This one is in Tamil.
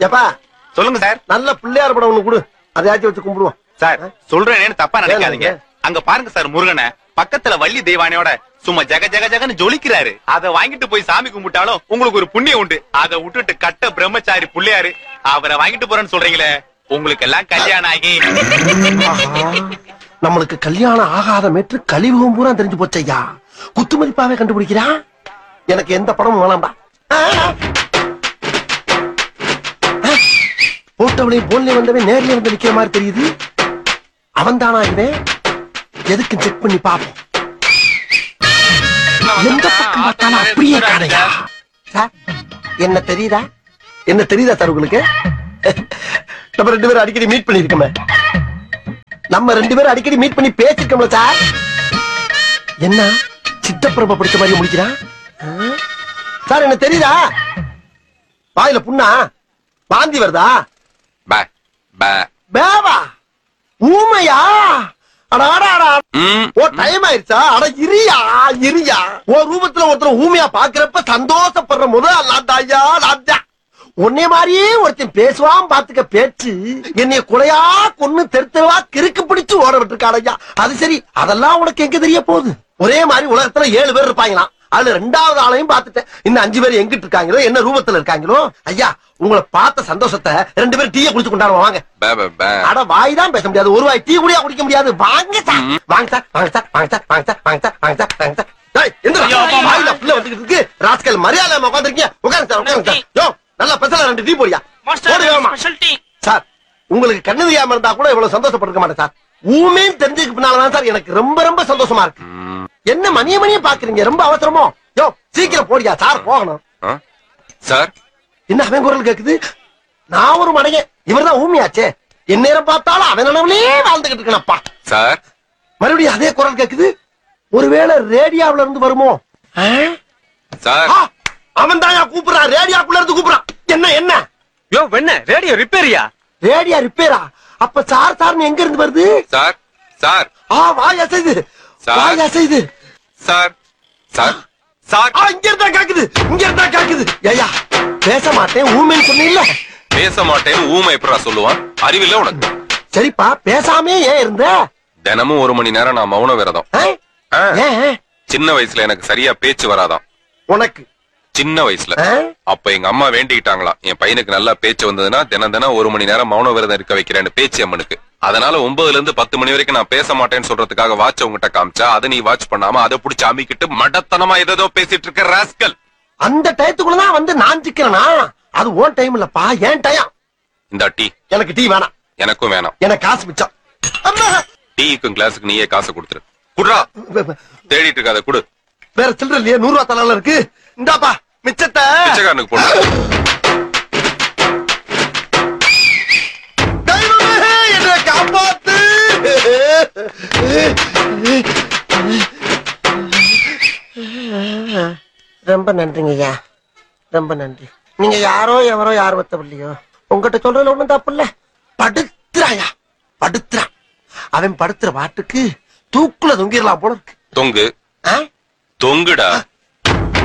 ஏப்பா சொல்லுங்க சார் நல்ல பிள்ளையார் படம் ஒண்ணு கொடு அதையாச்சும் வச்சு கும்பிடுவோம் சார் சொல்றேன்னு தப்பா நினைக்காதீங்க ஏன்? அங்க பாருங்க சார் முருகனை பக்கத்துல வள்ளி தெய்வானையோட சும்மா ஜக ஜக ஜகன்னு ஜொலிக்கிறாரு அத வாங்கிட்டு போய் சாமி கும்பிட்டாலும் உங்களுக்கு ஒரு புண்ணியம் உண்டு அத விட்டுட்டு கட்ட பிரம்மச்சாரி புள்ளையாரு அவரை வாங்கிட்டு போறேன்னு சொல்றீங்களே உங்களுக்கு எல்லாம் கல்யாணம் ஆகி ஆஹா, நம்மளுக்கு கல்யாணம் ஆகாத மேற்று கழிவுகம் பூரா தெரிஞ்சு போச்சையா குத்து மதிப்பாவே கண்டுபிடிக்கிறா எனக்கு எந்த படமும் வேணாம்பா ஆ. ஆ. போட்டவளையும் போன்ல வந்தவன் நேர்ல வந்து நிக்கிற மாதிரி தெரியுது அவன் தானா இவன் எதுக்கு செக் பண்ணி பாப்போம் எந்த பக்கம் பார்த்தாலும் அப்படியே காணையா சார் என்ன தெரியுதா என்ன தெரியுதா சார் உங்களுக்கு நம்ம ரெண்டு பேரும் அடிக்கடி மீட் பண்ணிருக்கோமே நம்ம ரெண்டு பேரும் அடிக்கடி மீட் பண்ணி பேசிருக்கோம்ல சார் என்ன சித்தப்பிரம பிடிச்ச மாதிரி முடிக்கிறான் ஆ? சார் என்ன தெரியுதா வாயில புண்ணா வாந்தி வருதா பே பே பேவா ஊமையா அட அட அட அட. ம் ஓ டைம் ஆயிருச்சா அட இரியா இரியா ஓ ரூபத்துல ஒருத்தர் ஊமையா பாக்குறப்ப சந்தோஷப்படுற முதல் லாத்தாயா லாத்தா உன்னை மாதிரியே ஒருத்தன் பேசுவான் பாத்துக்க பேச்சு என்னைய குலையா கொன்னு தெரு தெருவா கிறுக்கு பிடிச்சு ஓட விட்டுருக்காடையா அது சரி அதெல்லாம் உனக்கு எங்க தெரிய போகுது ஒரே மாதிரி உலகத்துல ஏழு பேர் இருப்பாங்களாம் அதுல ரெண்டாவது ஆளையும் பார்த்துட்டேன் இன்னும் அஞ்சு பேர் எங்கிட்டு இருக்காங்களோ என்ன ரூபத்துல இருக்காங்களோ ஐயா உங்களை பார்த்த சந்தோஷத்தை ரெண்டு பேரும் டீயை குடிச்சு கொண்டாடுவோம் வாங்க பே பே பே அட வாய் தான் பேச முடியாது ஒரு வாய் டீ கூடயா குடிக்க முடியாது வாங்க சார் வாங்க சார் வாங்க சார் வாங்க சார் வாங்க சார் வாங்க சார் வாங்க சார் வாங்க சார் டேய், எந்திரா. வாயில புள்ள வந்துகிட்டு இருக்கு ராஸ்கல் மரியாதை உட்காந்துருக்கீங்க உட்காருங்க சார் உட்காருங்க சார் யோ நல்லா பெசல ரெண்டு டீ போடியா போடு வேகமா. சார் உங்களுக்கு கண்ணு தெரியாம இருந்தா கூட இவ்வளவு சந்தோஷப்பட்டிருக்க மாட்டேன் சார் ஊமேன்னு தெரிஞ்சதுக்கு பின்னாலதான் சார் எனக்கு ரொம்ப ரொம்ப சந்தோஷமா இருக்கு ம், என்ன மணிய மணிய பாக்குறீங்க ரொம்ப அவசரமோ யோ சீக்கிரம் போடியா சார் போகணும் ஆ? சார் என்ன அவன் குரல் கேக்குது நான் ஒரு மடையன் இவர்தான் ஊமியாச்சே என் நேரம் பார்த்தாலும் அவன் நினைவுலயே வாழ்ந்துகிட்டு இருக்கனப்பா சார் மறுபடியும் அதே குரல் கேக்குது ஒருவேளை ரேடியோவுல இருந்து வருமோ ஆ? சார் ஆ, அவன் தான் கூப்பிடுறான் ரேடியோக்குள்ள இருந்து கூப்பிடுறான் என்ன என்ன யோ வெண்ண ரேடியோ ரிப்பேரியா ரேடியோ ரிப்பேரா அப்ப சார் சார்னு எங்க இருந்து வருது சார் சார் ஆ வாய் அசைது சார். வாய் அசைது சார் சார் சார் ஆ இங்க இருந்தா கேக்குது இங்க இருந்தா கேக்குது ஏயா பேச மாட்டேன் ஊமைன்னு சொன்னீல்ல பேச மாட்டேன்னு ஊமை எப்படா சொல்லுவான் அறிவில்ல உனக்கு சரிப்பா பேசாமே ஏன் இருந்த தினமும் ஒரு மணி நேரம் நான் மௌன விரதம் ஆ? ஆ, ஏன் சின்ன வயசுல எனக்கு சரியா பேச்சு வராதாம் உனக்கு சின்ன வயசுல ஆ? அப்ப எங்க அம்மா வேண்டிக்கிட்டாங்களாம் என் பையனுக்கு நல்லா பேச்சு வந்ததுன்னா தினம் தினம் ஒரு மணி நேரம் மௌன விரதம் இருக்க வைக்கிறேன்னு பேச்சு அம்மனுக்கு அதனால ஒன்பதுல இருந்து பத்து மணி வரைக்கும் நான் பேச மாட்டேன்னு சொல்றதுக்காக வாட்ச் உங்ககிட்ட காமிச்சா அதை நீ வாட்ச் பண்ணாம அதை புடிச்சு அமிக்கிட்டு மடத்தனமா ஏதோ பேசிட்டு இருக்க ராஸ்கல் அந்த டயத்துக்குள்ளதான் வந்து நான் சிக்கிறனா அது ஓன் டைம் இல்லப்பா ஏன் டயம் இந்த டீ எனக்கு டீ வேணாம் எனக்கும் வேணாம் எனக்கு காசு மிச்சம் அம்மா! டீக்கும் கிளாஸுக்கு நீயே காசு கொடுத்துரு குடுறா வே- வே- தேடிட்டு இருக்காத குடு வேற சில்லற இல்லையே நூறு ரூபா தலால இருக்கு இந்தாப்பா மிச்சத்தை பிச்சைக்காரனுக்கு போடு தெய்வமே, என்னை காப்பாத்து ரொம்ப நன்றிங்க ஐயா ரொம்ப நன்றி நீங்க யாரோ எவரோ யார் வத்தவில்லையோ உங்ககிட்ட சொல்றதுல ஒண்ணும் தப்பு இல்ல படுத்துறாயா படுத்துறான் அவன் படுத்துற பாட்டுக்கு தூக்குல தொங்கிடலாம் போல இருக்கு தொங்கு ஆ? தொங்குடா